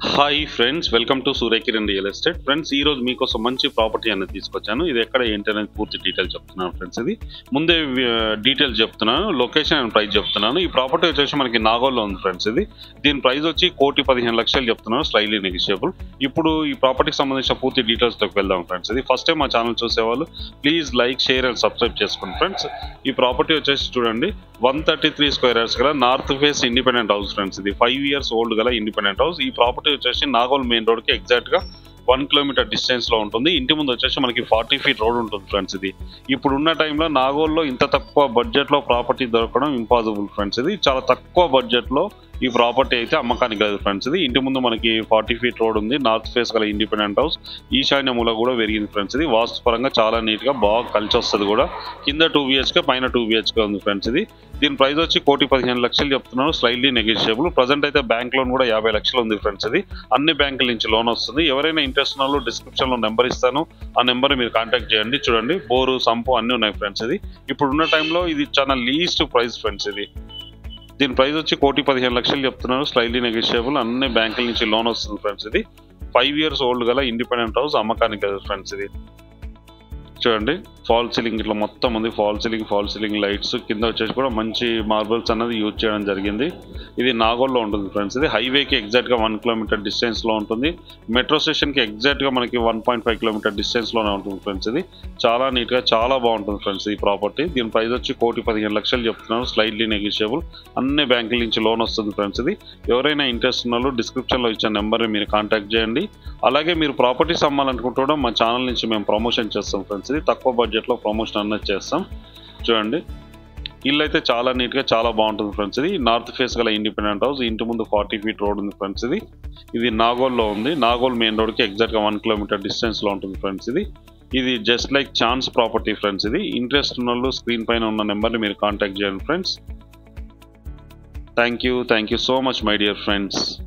hi friends welcome to Suryakiran real estate friends ఈ రోజు మీకోసం మంచి ప్రాపర్టీ అనేది తీసుకొచ్చాను ఇది ఎక్కడ ఏంటి అనేది పూర్తి డీటెయిల్ చెప్తున్నాను ఫ్రెండ్స్ ఇది ముందే డీటెయిల్స్ చెప్తున్నాను లొకేషన్ అండ్ ప్రైస్ చెప్తున్నాను ఈ ప్రాపర్టీ వచ్చేసి మనకి నాగోల్లో ఉంది ఫ్రెండ్స్ ఇది దీని ప్రైస్ వచ్చి కోటి పదిహేను లక్షలు చెప్తున్నాను స్లైలీ నెగిషియబుల్ ఇప్పుడు ఈ ప్రాపర్టీకి సంబంధించిన పూర్తి డీటెయిల్స్లోకి వెళ్దాం ఫ్రెండ్స్ ఇది ఫస్ట్ టైం మా ఛానల్ చూసేవాళ్ళు please like share and subscribe చేసుకోండి ఫ్రెండ్స్ ఈ ప్రాపర్టీ వచ్చేసి చూడండి one thirty three square yards గల north face independent house friends ఇది ఫైవ్ ఇయర్స్ ఓల్డ్ గల ఇండిపెండెంట్ హౌస్ ఈ ప్రాపర్టీ వచ్చేసి నాగోల్ మెయిన్ రోడ్ కి ఎగ్జాక్ట్ గా వన్ కిలోమీటర్ డిస్టెన్స్ లో ఉంటుంది ఇంటి ముందు వచ్చేసి మనకి ఫార్టీ ఫీట్ రోడ్ ఉంటుంది ఫ్రెండ్స్ ఇది ఇప్పుడు ఉన్న టైంలో నాగోల్లో ఇంత తక్కువ బడ్జెట్ లో ప్రాపర్టీ దొరకడం ఇంపాసిబుల్ ఫ్రెండ్స్ ఇది చాలా తక్కువ బడ్జెట్ లో ఈ ప్రాపర్టీ అయితే అమ్మకానికి లేదు ఫ్రెండ్స్ ఇది ఇంటి ముందు మనకి ఫార్టీ ఫీట్ రోడ్ ఉంది నార్త్ ఫేస్ గల ఇండిపెండెంట్ హౌస్ ఈశాన్య మూల కూడా పెరిగింది ఫ్రెండ్స్ ఇది వాస్తు పరంగా చాలా నీట్ గా బాగా కలిసి వస్తుంది కూడా కింద టూ బిహెచ్కే పైన టూ బిహెచ్కే ఉంది ఫ్రెండ్స్ ఇది దీని ప్రైస్ వచ్చి కోటి పదిహేను లక్షలు చెప్తున్నాను స్లైడ్లీ నెగిషియబుల్ ప్రజెంట్ అయితే బ్యాంక్ లోన్ కూడా యాభై లక్షలు ఉంది ఫ్రెండ్స్ ఇది అన్ని బ్యాంకుల నుంచి లోన్ వస్తుంది ఎవరైనా ఇంట్రెస్ట్ ఉన్న వాళ్ళు డిస్క్రిప్షన్ లో నెంబర్ ఇస్తాను ఆ నెంబర్ మీరు కాంటాక్ట్ చేయండి చూడండి బోరు సంపు అన్ని ఉన్నాయి ఫ్రెండ్స్ ఇది ఇప్పుడు ఉన్న టైంలో ఇది చాలా లీస్ట్ ప్రైస్ ఫ్రెండ్స్ ఇది దీని ప్రైస్ వచ్చి కోటి పదిహేను లక్షలు చెప్తున్నారు స్లైడ్లీ నెగిషియబుల్ అన్ని బ్యాంకుల నుంచి లోన్ వస్తుంది ఫ్రెండ్స్ ఇది ఫైవ్ ఇయర్స్ ఓల్డ్ గల ఇండిపెండెంట్ హౌస్ అమ్మకానికి కదా ఫ్రెండ్స్ ఇది చూడండి ఫాల్ సీలింగ్ ఇట్లా మొత్తం ఉంది fall ceiling fall ceiling lights కింద వచ్చేసి కూడా మంచి మార్బల్స్ అన్నది యూజ్ చేయడం జరిగింది ఇది నాగోల్లో ఉంటుంది ఫ్రెండ్స్ ఇది హైవేకి ఎగ్జాక్ట్గా వన్ కిలోమీటర్ డిస్టెన్స్లో ఉంటుంది మెట్రో స్టేషన్కి ఎగ్జాక్ట్గా మనకి వన్ పాయింట్ ఫైవ్ కిలోమీటర్ డిస్టెన్స్లోనే ఉంటుంది ఫ్రెండ్స్ ఇది చాలా నీట్గా చాలా బాగుంటుంది ఫ్రెండ్స్ ఈ ప్రాపర్టీ దీని ప్రైస్ వచ్చి కోటి పదిహేను లక్షలు చెప్తున్నారు స్లైడ్లీ నెగిషియబుల్ అన్ని బ్యాంకుల నుంచి లోన్ వస్తుంది ఫ్రెండ్స్ ఇది ఎవరైనా ఇంట్రెస్ట్ ఉన్న వాళ్ళు డిస్క్రిప్షన్లో ఇచ్చిన నెంబర్ని మీరు కాంటాక్ట్ చేయండి అలాగే మీరు ప్రాపర్టీస్ అమ్మాలనుకుంటుండడం మా ఛానల్ నుంచి మేము ప్రమోషన్ చేస్తాం ఫ్రెండ్స్ ఇది తక్కువ బడ్జెట్లో ప్రమోషన్ అన్నది చేస్తాం చూడండి ఇల్లు అయితే చాలా నీట్గా చాలా బాగుంటుంది ఫ్రెండ్స్ ఇది నార్త్ ఫేస్ గల ఇండిపెండెంట్ హౌస్ ఇంటి ముందు ఫార్టీ ఫీట్ రోడ్ ఉంది ఫ్రెండ్స్ ఇది ఇది నాగోల్లో ఉంది నాగోల్ మెయిన్ రోడ్కి ఎగ్జాక్ట్గా వన్ కిలోమీటర్ డిస్టెన్స్లో ఉంటుంది ఫ్రెండ్స్ ఇది ఇది just like chance property friends ఇది ఇంట్రెస్ట్ ఉన్న వాళ్ళు స్క్రీన్ పైన ఉన్న నెంబర్ని మీరు కాంటాక్ట్ చేయండి friends thank you thank you so much my dear friends